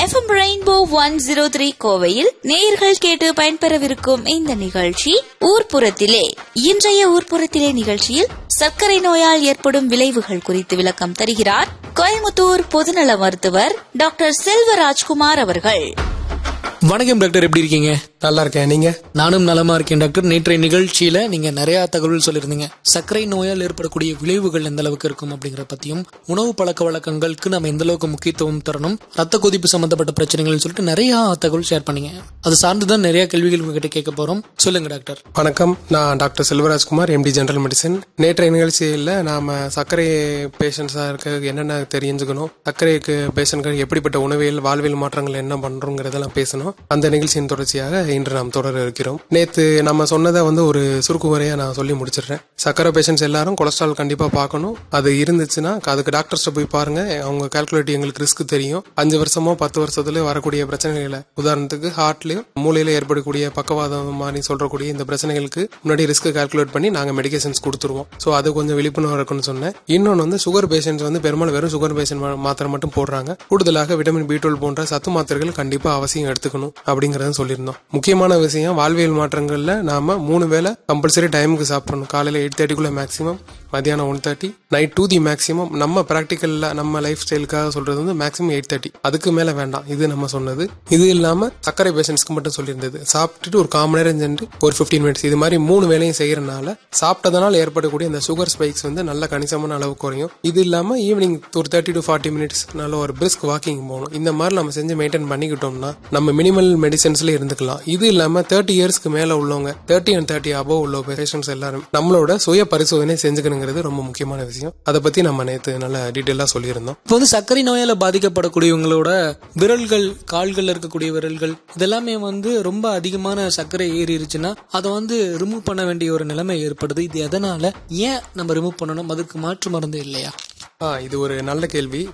FM rainbow one zero three கோவையில் நேயர்கள் கேட்டு பயன்பெறவிருக்கும் இந்த நிகழ்ச்சி ஊர்ப்புறத்திலே இன்றைய ஊர்ப்புறத்திலே நிகழ்ச்சியில் சர்க்கரை நோயால் ஏற்படும் விளைவுகள் குறித்து விளக்கம் தருகிறார் கோயம்புத்தூர் பொதுநல மருத்துவர் டாக்டர் செல்வராஜ்குமார் அவர்கள் வணக்கம் டாக்டர் எப்படி இருக்கீங்க நல்லா இருக்கேன் நீங்க நானும் நலமா இருக்கேன் டாக்டர் நேற்றைய நிகழ்ச்சியில நீங்க நிறைய தகவல் சொல்லியிருந்தீங்க சர்க்கரை நோயால் ஏற்படக்கூடிய விளைவுகள் எந்த அளவுக்கு இருக்கும் அப்படிங்கிற பத்தியும் உணவு பழக்க வழக்கங்களுக்கு நம்ம எந்த அளவுக்கு முக்கியத்துவம் தரணும் ரத்த கொதிப்பு சம்பந்தப்பட்ட பிரச்சனைகள் சொல்லிட்டு நிறைய தகவல் ஷேர் பண்ணீங்க அது சார்ந்துதான் நிறைய கேள்விகள் உங்ககிட்ட கேட்க போறோம் சொல்லுங்க டாக்டர் வணக்கம் நான் doctor Selvarajkumar MD general medicine நேற்றைய நிகழ்ச்சியில் நாம சர்க்கரை பேஷண்ட்ஸாக இருக்க என்னென்ன தெரிஞ்சுக்கணும் சர்க்கரைக்கு பேஷண்ட்கள் எப்படிப்பட்ட உணவியல் வாழ்வியல் மாற்றங்கள் என்ன பண்றோங்கிறதெல்லாம் பேசணும் அந்த நிகழ்ச்சியின் தொடர்ச்சியாக இன்று நாம் தொடர இருக்கிறோம் நேற்று நம்ம சொன்னதை வந்து ஒரு சுருக்கு முறையா நான் சொல்லி முடிச்சிடுறேன் சர்க்கரை பேஷண்ட்ஸ் எல்லாரும் கொலஸ்ட்ரால் கண்டிப்பா பார்க்கணும் அது இருந்துச்சுன்னா அதுக்கு டாக்டர்ஸ்ட்ட போய் பாருங்க அவங்க கால்குலேட் எங்களுக்கு ரிஸ்க் தெரியும் அஞ்சு வருஷமோ பத்து வருஷத்துல வரக்கூடிய பிரச்சனைகளை உதாரணத்துக்கு ஹார்ட்லயும் மூளையில ஏற்படக்கூடிய பக்கவாதம் மாதிரி சொல்றக்கூடிய இந்த பிரச்சனைகளுக்கு முன்னாடி ரிஸ்க் கால்குலேட் பண்ணி நாங்க மெடிகேஷன்ஸ் கொடுத்துருவோம் ஸோ அது கொஞ்சம் விழிப்புணர்வு இருக்குன்னு சொன்னேன் இன்னொன்று வந்து சுகர் பேஷண்ட்ஸ் வந்து பெரும்பாலும் வெறும் சுகர் பேஷண்ட் மாத்திரை மட்டும் போடுறாங்க கூடுதலாக விட்டமின் பி டுவெல் போன்ற சத்து மாத்திரைகள் கண்டிப்பா அவசியம் எடுத்துக்கணும் அப்படிங்கறத சொல்லியிருந்தோம் முக்கியமான விஷயம் வாழ்வியல் மாற்றங்கள்ல நாம மூணு வேளை கம்பல்சரி டைமுக்கு சாப்பிடணும் காலையில எயிட் தேர்ட்டிக்குள்ள மேக்ஸிமம் மதியானம் one thirty night to the maximum நம்ம ப்ராக்டிக்கல்ல நம்ம லைஃப் ஸ்டைலுக்காக சொல்றது வந்து மேக்ஸிமம் எயிட் தேர்ட்டி அதுக்கு மேல வேண்டாம் இது நம்ம சொன்னது இது இல்லாம சர்க்கரை பேஷண்ட்ஸ்க்கு மட்டும் சொல்லியிருந்தது சாப்பிட்டுட்டு ஒரு காமன் நேரம் சென்று ஒரு ஃபிஃப்டீன் மினிட்ஸ் இது மாதிரி மூணு வேலையும் செய்யறதுனால சாப்பிட்டதனால ஏற்படக்கூடிய இந்த சுகர் ஸ்பைக்ஸ் வந்து நல்ல கணிசமான அளவு குறையும் இது இல்லாம ஈவினிங் ஒரு தேர்ட்டி டு ஃபார்ட்டி மினிட்ஸ் நல்ல ஒரு பிரிஸ்க் வாக்கிங் போகணும் இந்த மாதிரி நம்ம செஞ்சு மெயின்டைன் பண்ணிக்கிட்டோம்னா நம்ம மினிமல் மெடிசன்ஸ்ல இருந்துக்கலாம் இது இல்லாம தேர்ட்டி இயர்ஸ்க்கு மேல உள்ளவங்க தேர்ட்டி அண்ட் தேர்ட்டி அபோவ் உள்ள பேஷண்ட்ஸ் எல்லாரும் நம்மளோட சுய பரிசோதனை செஞ்சுக்கணுங்கிறது ரொம்ப முக்கியமான விஷயம் அதை பத்தி நம்ம நேற்று நல்ல டீட்டெயிலா சொல்லியிருந்தோம் இப்போ வந்து சர்க்கரை நோயால பாதிக்கப்படக்கூடியவங்களோட விரல்கள் கால்கள்ல இருக்கக்கூடிய விரல்கள் இதெல்லாமே வந்து ரொம்ப அதிகமான சர்க்கரை ஏறிடுச்சுன்னா அதை வந்து ரிமூவ் பண்ண வேண்டிய ஒரு நிலைமை ஏற்படுது இது எதனால ஏன் நம்ம ரிமூவ் பண்ணணும் அதுக்கு மாற்று மருந்து இல்லையா ஆ இது ஒரு நல்ல கேள்வி